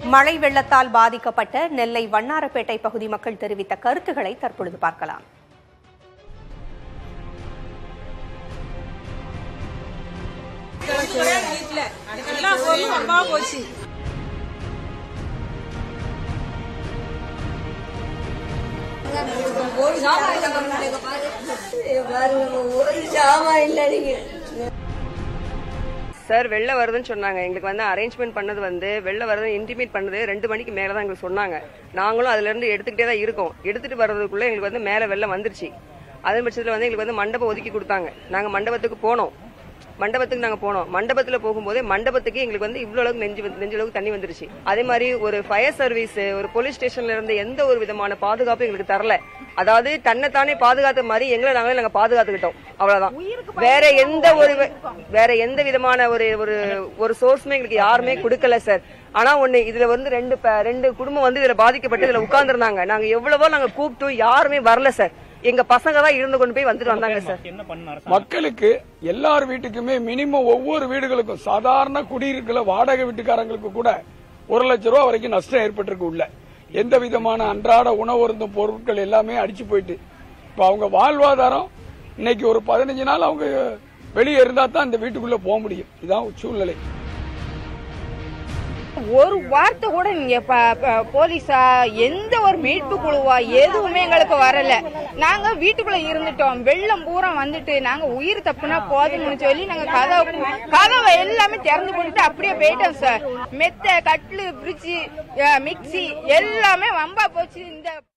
மழை வெள்ளத்தால் பாதிக்கப்பட்ட நெல்லை வண்ணாரப்பேட்டை பகுதி மக்கள் தெரிவித்த கருத்துக்களை தற்பொழுது பார்க்கலாம் வீட்டுல எல்லா பொருளும் அம்மா போச்சு ஒரு சாமான் இல்லைங்க சார் வெளில வருதுன்னு சொன்னாங்க எங்களுக்கு வந்து அரேஞ்ச்மெண்ட் பண்ணது வந்து வெளில வருது இன்டிமேட் பண்ணது ரெண்டு மணிக்கு மேல தான் எங்களுக்கு சொன்னாங்க நாங்களும் அதுல இருந்து எடுத்துக்கிட்டே தான் இருக்கோம் எடுத்துட்டு வர்றதுக்குள்ள எங்களுக்கு வந்து மேல வெள்ளம் வந்துருச்சு அதே பட்சத்தில் வந்து எங்களுக்கு வந்து மண்டபம் ஒதுக்கி கொடுத்தாங்க நாங்க மண்டபத்துக்கு போனோம் மண்டபத்துக்கு நாங்க போனோம் மண்டபத்துல போகும்போதே மண்டபத்துக்கு எங்களுக்கு வந்து இவ்வளவு அளவுக்கு நெஞ்சு வந்து- நெஞ்சு அளவுக்கு தண்ணி வந்துருச்சு அதே மாதிரி ஒரு ஃபயர் சர்வீஸ் ஒரு போலீஸ் ஸ்டேஷன்ல இருந்து எந்த ஒரு விதமான பாதுகாப்பும் எங்களுக்கு தரல அதாவது தன்னைத்தானே பாதுகாத்த மாதிரி எங்களை நாங்களே நாங்க பாதுகாத்துக்கிட்டோம் அவ்வளவுதான் வேற எந்த ஒரு வே- வேற எந்த விதமான ஒரு ஒரு ஒரு சோர்ஸுமே எங்களுக்கு யாருமே கொடுக்கல சார் ஆனா ஒண்ணு இதுல வந்து ரெண்டு ப- ரெண்டு குடும்பம் வந்து இதுல பாதிக்கப்பட்டு இதுல உட்கார்ந்துருந்தாங்க நாங்க எவ்வளவோ நாங்க கூப்பிட்டு யாருமே வரல சார் எங்க பசங்க தான் இருந்து கொண்டு போய் வந்துட்டு வந்தாங்க சார் மக்களுக்கு எல்லார் வீட்டுக்குமே மினிமம் ஒவ்வொரு வீடுகளுக்கும் சாதாரண குடியிருக்கிற வாடகை வீட்டுக்காரங்களுக்கு கூட ஒரு லட்சம் ரூபாய் வரைக்கும் நஷ்டம் ஏற்பட்டிருக்கு உள்ள எந்த விதமான அன்றாட உணவருந்தும் பொருட்கள் எல்லாமே அடிச்சு போயிட்டு இப்ப அவங்க வாழ்வாதாரம் இன்னைக்கு ஒரு பதினஞ்சு நாள் அவங்க வெளியே இருந்தா தான் இந்த வீட்டுக்குள்ள போக முடியும் இதான் சூழ்நிலை ஒரு வார்த்தை கூட நீங்க ப- ப- போலீஸா எந்த ஒரு மீட்பு குழுவா எதுவுமே எங்களுக்கு வரல நாங்க வீட்டுக்குள்ள இருந்துட்டோம் வெள்ளம் பூரா வந்துட்டு நாங்க உயிர் தப்புனா போதும்னு சொல்லி நாங்க கதவை கதவை எல்லாமே திறந்து போட்டுட்டு அப்படியே போயிட்டோம் சார் மெத்த கட்லு ஃப்ரிட்ஜ் மிக்ஸி எல்லாமே வம்பா போச்சு இந்த